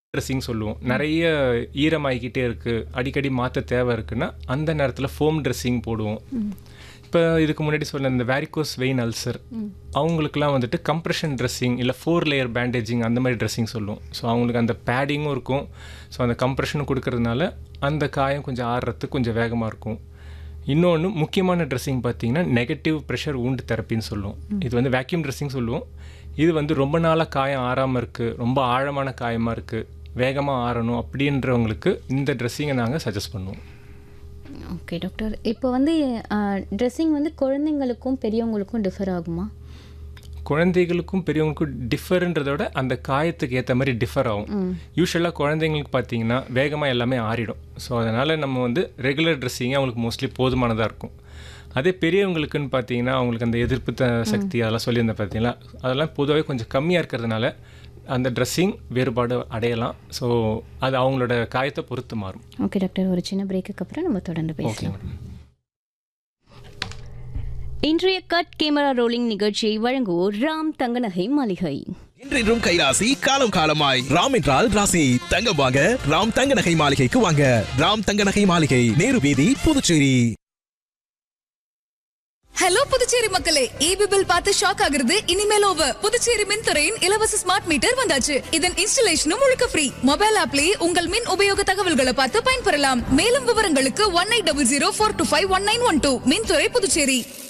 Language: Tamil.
ட்ரெஸ்ஸிங் சொல்லுவோம் நிறைய ஈரமாகிக்கிட்டே இருக்குது அடிக்கடி மாற்ற தேவை இருக்குன்னா அந்த நேரத்தில் ஃபோம் ட்ரெஸ்ஸிங் போடுவோம் இப்போ இதுக்கு முன்னாடி சொன்ன இந்த வேரிகோஸ் வெயின் அல்சர் அவங்களுக்குலாம் வந்துட்டு கம்ப்ரெஷன் ட்ரெஸ்ஸிங் இல்லை ஃபோர் லேயர் பேண்டேஜிங் அந்த மாதிரி ட்ரெஸ்ஸிங் சொல்லுவோம் ஸோ அவங்களுக்கு அந்த பேடிங்கும் இருக்கும் ஸோ அந்த கம்ப்ரெஷனும் கொடுக்கறதுனால அந்த காயம் கொஞ்சம் ஆடுறதுக்கு கொஞ்சம் வேகமாக இருக்கும் இன்னொன்று முக்கியமான ட்ரெஸ்ஸிங் பார்த்தீங்கன்னா நெகட்டிவ் ப்ரெஷர் wound தெரப்பின்னு சொல்லுவோம் இது வந்து வேக்யூம் ட்ரெஸ்ஸிங் சொல்லுவோம் இது வந்து ரொம்ப நாளாக காயம் ஆறாமல் இருக்குது ரொம்ப ஆழமான காயமாக இருக்குது வேகமாக ஆறணும் அப்படின்றவங்களுக்கு இந்த ட்ரெஸ்ஸிங்கை நாங்கள் சஜஸ்ட் பண்ணுவோம் ஓகே டாக்டர் இப்போ வந்து ட்ரெஸ்ஸிங் வந்து குழந்தைங்களுக்கும் பெரியவங்களுக்கும் டிஃபர் ஆகுமா குழந்தைகளுக்கும் பெரியவங்களுக்கும் டிஃபர்ன்றதை விட அந்த காயத்துக்கு ஏற்ற மாதிரி டிஃபர் ஆகும் யூஸ்வலாக குழந்தைங்களுக்கு பார்த்தீங்கன்னா வேகமாக எல்லாமே ஆறிடும் ஸோ அதனால் நம்ம வந்து ரெகுலர் ட்ரெஸ்ஸிங்கே அவங்களுக்கு மோஸ்ட்லி போதுமானதாக இருக்கும் அதே பெரியவங்களுக்குன்னு பார்த்தீங்கன்னா அவங்களுக்கு அந்த எதிர்ப்பு த சக்தி அதெல்லாம் சொல்லியிருந்தேன் பார்த்தீங்களா அதெல்லாம் பொதுவாகவே கொஞ்சம் கம்மியாக இருக்கிறதுனால அந்த ட்ரெஸ்ஸிங் வேறுபாடு அடையலாம் ஸோ அது அவங்களோட காயத்தை பொறுத்து மாறும் ஓகே டாக்டர் ஒரு சின்ன பிரேக்குக்கு அப்புறம் நம்ம தொடர்ந்து ஓகே பேசலாம் மேடம் இன்றைய கட் கேமரா ரோலிங் நிகழ்ச்சியை வழங்குவோர் ராம் தங்கநகை மாளிகை இன்றின்றும் கைராசி காலம் காலமாய் ராம் என்றால் ராசி தங்கம் வாங்க ராம் தங்க நகை மாளிகைக்கு வாங்க ராம் தங்க நகை மாளிகை நேரு வீதி புதுச்சேரி ஹலோ புதுச்சேரி மக்களே ஈபி பில் பார்த்து ஷாக் ஆகுறது இனிமேல் ஓவர் புதுச்சேரி மின்துறையின் இலவச ஸ்மார்ட் மீட்டர் வந்தாச்சு இதன் இன்ஸ்டலேஷனும் முழுக்க ஃப்ரீ மொபைல் ஆப்லயே உங்கள் மின் உபயோக தகவல்களை பார்த்து பயன்பெறலாம் மேலும் விவரங்களுக்கு one eight double zero four two five one nine one two மின்துறை புதுச்சேரி